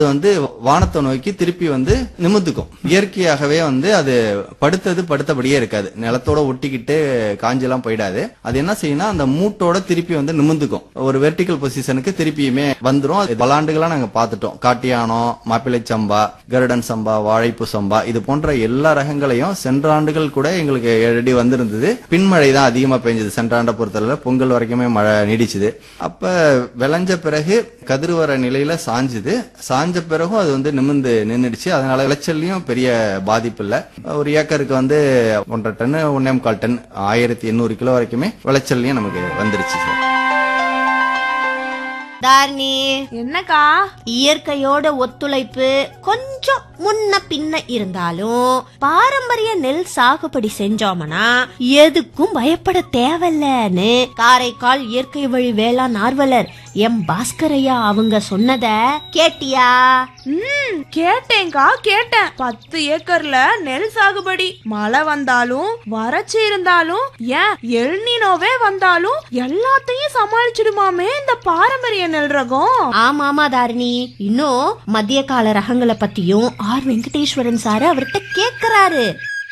அது வந்து வானத்தை நோக்கி திருப்பி வந்து நிமிர்ந்துக்கும் இயற்கையாகவே வந்து அது படுத்தது படுத்தபடியே இருக்காது நிலத்தோட ஒட்டிக்கிட்டு காஞ்செல்லாம் போயிடாது அது என்ன செய்யும்னா அந்த மூட்டோட திருப்பி வந்து நிமிர்ந்துக்கும் ஒரு வெர்டிக்கல் பொசிஷனுக்கு திருப்பியுமே வந்துரும் அது பல ஆண்டுகளா நாங்க பார்த்துட்டோம் காட்டியானம் மாப்பிள்ளை சம்பா கருடன் சம்பா வாழைப்பு சம்பா இது போன்ற எல்லா ரகங்களையும் சென்ற ஆண்டுகள் கூட எங்களுக்கு ஏழடி வந்திருந்தது பின்மழை தான் அதிகமா பெஞ்சது சென்ற ஆண்டை பொறுத்தளவுல பொங்கல் வரைக்குமே மழை நீடிச்சுது அப்ப விளைஞ்ச பிறகு கதிர் வர நிலையில சாஞ்சுது சாஞ்ச பிறகும் அது வந்து நிமிர்ந்து நின்னுடுச்சு அதனால விளைச்சல்லையும் பெரிய பாதிப்பு இல்ல ஒரு ஏக்கருக்கு வந்து ஒன்றரை டன் ஒன்னே முக்கால் டன் ஆயிரத்தி எண்ணூறு கிலோ வரைக்குமே விளைச்சல்லையும் நமக்கு வந்துருச்சு சார் தாரணி என்னக்கா இயற்கையோட ஒத்துழைப்பு கொஞ்சம் முன்ன பின்ன இருந்தாலும் பாரம்பரிய நெல் சாகுபடி செஞ்சோம்னா எதுக்கும் பயப்பட தேவையில்லன்னு காரைக்கால் இயற்கை வழி வேளாண் ஆர்வலர் எம் பாஸ்கரையா அவங்க சொன்னத கேட்டியா ம் கேட்டேன்க்கா கேட்டேன் பத்து ஏக்கர்ல நெல் சாகுபடி மழை வந்தாலும் வறட்சி இருந்தாலும் ஏன் எல்னினோவே வந்தாலும் எல்லாத்தையும் சமாளிச்சிடுமாமே இந்த பாரம்பரிய நெல் ரகம் ஆமா ஆமா தாரிணி இன்னும் மத்திய கால ரகங்களை பத்தியும் ஆர் வெங்கடேஸ்வரன் சார் அவர்கிட்ட கேக்குறாரு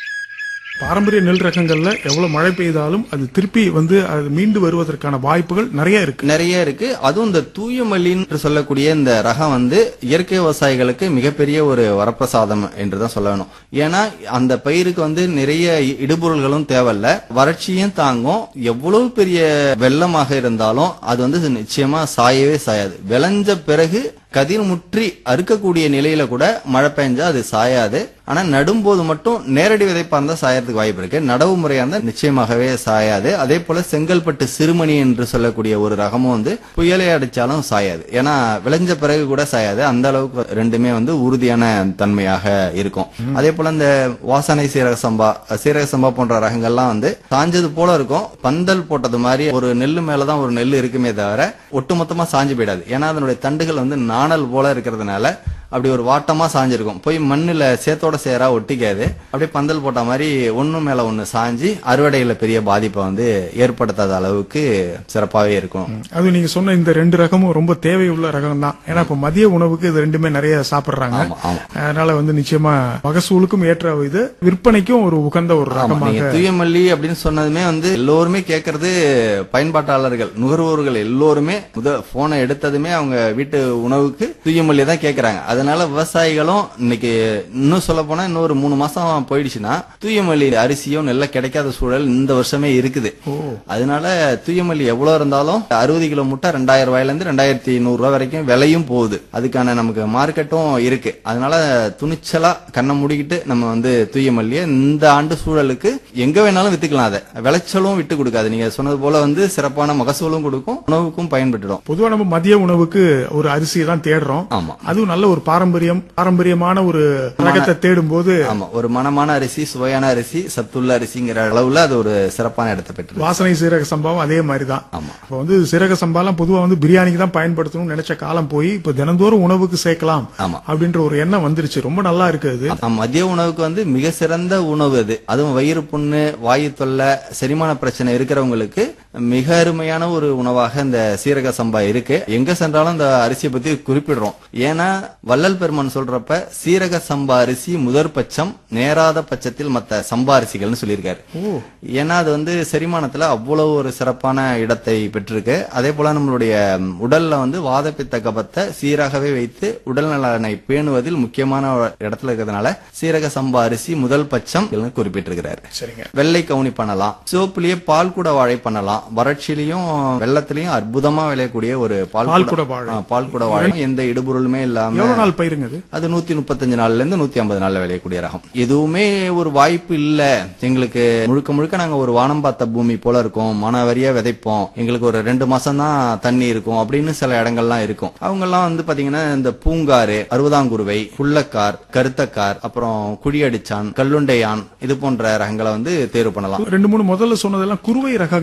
பாரம்பரிய நெல் ரகங்கள்ல எவ்வளவு மழை பெய்தாலும் அது திருப்பி வந்து அது மீண்டு வருவதற்கான வாய்ப்புகள் நிறைய இருக்கு நிறைய இருக்கு அதுவும் இந்த தூயமல்லின்னு சொல்லக்கூடிய இந்த ரகம் வந்து இயற்கை விவசாயிகளுக்கு மிகப்பெரிய ஒரு வரப்பிரசாதம் என்றுதான் சொல்ல வேணும் ஏன்னா அந்த பயிருக்கு வந்து நிறைய இ- இடுபொருள்களும் தேவையில்ல வறட்சியும் தாங்கும் எவ்வளவு பெரிய வெள்ளமாக இருந்தாலும் அது வந்து நிச்சயமா சாயவே சாயாது விளைஞ்ச பிறகு கதிர் முற்றி அறுக்கக்கூடிய நிலையில கூட மழை பெஞ்சா அது சாயாது ஆனா நடும்போது மட்டும் நேரடி விதைப்பா இருந்தா சாயறதுக்கு வாய்ப்பு இருக்கு நடவு முறையா இருந்தா நிச்சயமாகவே சாயாது அதே போல செங்கல்பட்டு சிறுமணி என்று சொல்லக்கூடிய ஒரு ரகமும் வந்து புயலை அடிச்சாலும் சாயாது ஏன்னா விளைஞ்ச பிறகு கூட சாயாது அந்த அளவுக்கு ரெண்டுமே வந்து உறுதியான தன்மையாக இருக்கும் அதே போல இந்த வாசனை சீரக சம்பா சீரக சம்பா போன்ற ரகங்கள்லாம் வந்து சாஞ்சது போல இருக்கும் பந்தல் போட்டது மாதிரி ஒரு நெல்லு மேலதான் ஒரு நெல்லு இருக்குமே தவிர ஒட்டுமொத்தமா சாஞ்சு போயிடாது ஏன்னா அதனுடைய தண்டுகள் வந்து நாணல் போல இருக்கிறதுனால அப்படி ஒரு வாட்டமா சாஞ்சிருக்கும் போய் மண்ணுல சேத்தோட சேரா ஒட்டிக்காது அப்படியே பந்தல் போட்ட மாதிரி ஒண்ணு மேல ஒண்ணு சாஞ்சி அறுவடையில பெரிய பாதிப்பை வந்து ஏற்படுத்தாத அளவுக்கு சிறப்பாவே இருக்கும் அது நீங்க சொன்ன இந்த ரெண்டு ரகமும் ரொம்ப தேவையுள்ள ரகம் தான் ஏன்னா இப்ப மதிய உணவுக்கு இது ரெண்டுமே நிறைய சாப்பிடுறாங்க ஆமா ஆமா அதனால வந்து நிச்சயமா மகசூலுக்கும் ஏற்ற இது விற்பனைக்கும் ஒரு உகந்த ஒரு ஆமா நீங்க ரகமாக தூயமல்லி அப்படின்னு சொன்னதுமே வந்து எல்லோருமே கேக்குறது பயன்பாட்டாளர்கள் நுகர்வோர்கள் எல்லோருமே முத போனை எடுத்ததுமே அவங்க வீட்டு உணவுக்கு தூயமல்லி தான் கேக்குறாங்க அதனால விவசாயிகளும் இன்னைக்கு இன்னும் சொல்ல போனா இன்னொரு மூணு மாசம் போயிடுச்சுன்னா தூயமல்லி அரிசியும் நெல்ல கிடைக்காத சூழல் இந்த வருஷமே இருக்குது அதனால தூயமல்லி எவ்வளவு இருந்தாலும் அறுபது கிலோ முட்டை ரெண்டாயிரம் ரூபாயில இருந்து ரெண்டாயிரத்தி நூறு ரூபாய் வரைக்கும் விலையும் போகுது அதுக்கான நமக்கு மார்க்கெட்டும் இருக்கு அதனால துணிச்சலா கண்ணை மூடிக்கிட்டு நம்ம வந்து தூயமல்லியை இந்த ஆண்டு சூழலுக்கு எங்க வேணாலும் வித்துக்கலாம் அதை விளைச்சலும் விட்டு கொடுக்காது நீங்க சொன்னது போல வந்து சிறப்பான மகசூலும் கொடுக்கும் உணவுக்கும் பயன்பட்டுடும் பொதுவா நம்ம மதிய உணவுக்கு ஒரு அரிசியை தான் தேடுறோம் ஆமா அதுவும் நல்ல ஒரு பாரம்பரியம் பாரம்பரியமான ஒரு ரகத்தை தேடும் போது ஆமா ஒரு மனமான அரிசி சுவையான அரிசி சத்துள்ள அரிசிங்கிற அளவுல அது ஒரு சிறப்பான இடத்தை பெற்று வாசனை சீரக சம்பாவும் அதே மாதிரி தான் ஆமா இப்போ வந்து சீரக சம்பாலாம் பொதுவா வந்து பிரியாணிக்கு தான் பயன்படுத்தணும்னு நினைச்ச காலம் போய் இப்போ தினந்தோறும் உணவுக்கு சேர்க்கலாம் ஆமா அப்படின்ற ஒரு எண்ணம் வந்துருச்சு ரொம்ப நல்லா இருக்கு அது ஆமா, மதிய உணவுக்கு வந்து மிக சிறந்த உணவு அது அதுவும் வயிறு புண்ணு வாயு தொல்லை செரிமான பிரச்சனை இருக்கிறவங்களுக்கு மிக அருமையான ஒரு உணவாக இந்த சீரக சம்பா இருக்கு எங்க சென்றாலும் இந்த அரிசியை பத்தி குறிப்பிடுறோம் ஏன்னா வள்ளல் பெருமான் சொல்றப்ப சீரக சம்பா அரிசி முதற் பட்சம் நேராத பட்சத்தில் மத்த சம்பா அரிசிகள்னு சொல்லியிருக்காரு ஏன்னா அது வந்து செரிமானத்துல அவ்வளவு ஒரு சிறப்பான இடத்தை பெற்றிருக்கு அதே போல நம்மளுடைய ம், உடல்ல வந்து வாதப்பித்த கபத்தை சீராகவே வைத்து உடல் நலனை பேணுவதில் முக்கியமான இடத்துல இருக்கிறதுனால சீரக சம்பா அரிசி முதல் பட்சம் இதுன்னு குறிப்பிட்டிருக்கிறாரு சரிங்க வெள்ளை கவுனி பண்ணலாம் சிவப்புலயே பால் கூட வாழை பண்ணலாம் வறட்சியிலையும் வெள்ளத்திலையும் அற்புதமா விளையக்கூடிய ஒரு பால் பால் கூட- கூட வாழை. ஆ, பால் கூட வாழை எந்த இடுபொருளுமே இல்லாம எவ்வளவு நாள் பயிருங்க அது அது நூத்தி முப்பத்தஞ்சு நாள்ல இருந்து நூத்தி ஐம்பது நாள்ல விளையக்கூடிய ரகம் எதுவுமே ஒரு வாய்ப்பு இல்ல எங்களுக்கு முழுக்க முழுக்க நாங்க ஒரு வானம் பார்த்த பூமி போல இருக்கோம் மனவரியா விதைப்போம் எங்களுக்கு ஒரு ரெண்டு மாசம் தான் தண்ணி இருக்கும் அப்படின்னு சில இடங்கள்லாம் இருக்கும் அவங்க எல்லாம் வந்து பாத்தீங்கன்னா இந்த பூங்காறு அறுபதாங்குருவை புள்ளக்கார் கருத்தக்கார் அப்புறம் குழியடிச்சான் கல்லுண்டையான் இது போன்ற ரகங்களை வந்து தேர்வு பண்ணலாம் ரெண்டு மூணு முதல்ல சொன்னதெல்லாம் குறுவை ரகங்களா இருக்கு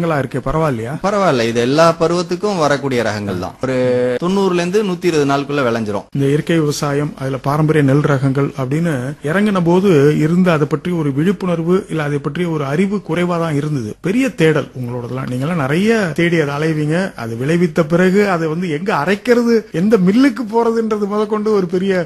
பரவாயில்லையா பரவாயில்ல இது எல்லா பருவத்துக்கும் வரக்கூடிய ரகங்கள் தான் ஒரு தொண்ணூறுல இருந்து நூத்தி இருபது நாளுக்குள்ள விளைஞ்சிரும் இந்த இயற்கை விவசாயம் அதுல பாரம்பரிய நெல் ரகங்கள் அப்படின்னு இறங்கின போது இருந்த அதை பற்றி ஒரு விழிப்புணர்வு இல்ல அதை பற்றி ஒரு அறிவு குறைவா தான் இருந்தது பெரிய தேடல் உங்களோடதெல்லாம் நீங்க எல்லாம் நிறைய தேடி அதை அலைவீங்க அது விளைவித்த பிறகு அதை வந்து எங்க அரைக்கிறது எந்த மில்லுக்கு போறதுன்றது முதற்கொண்டு ஒரு பெரிய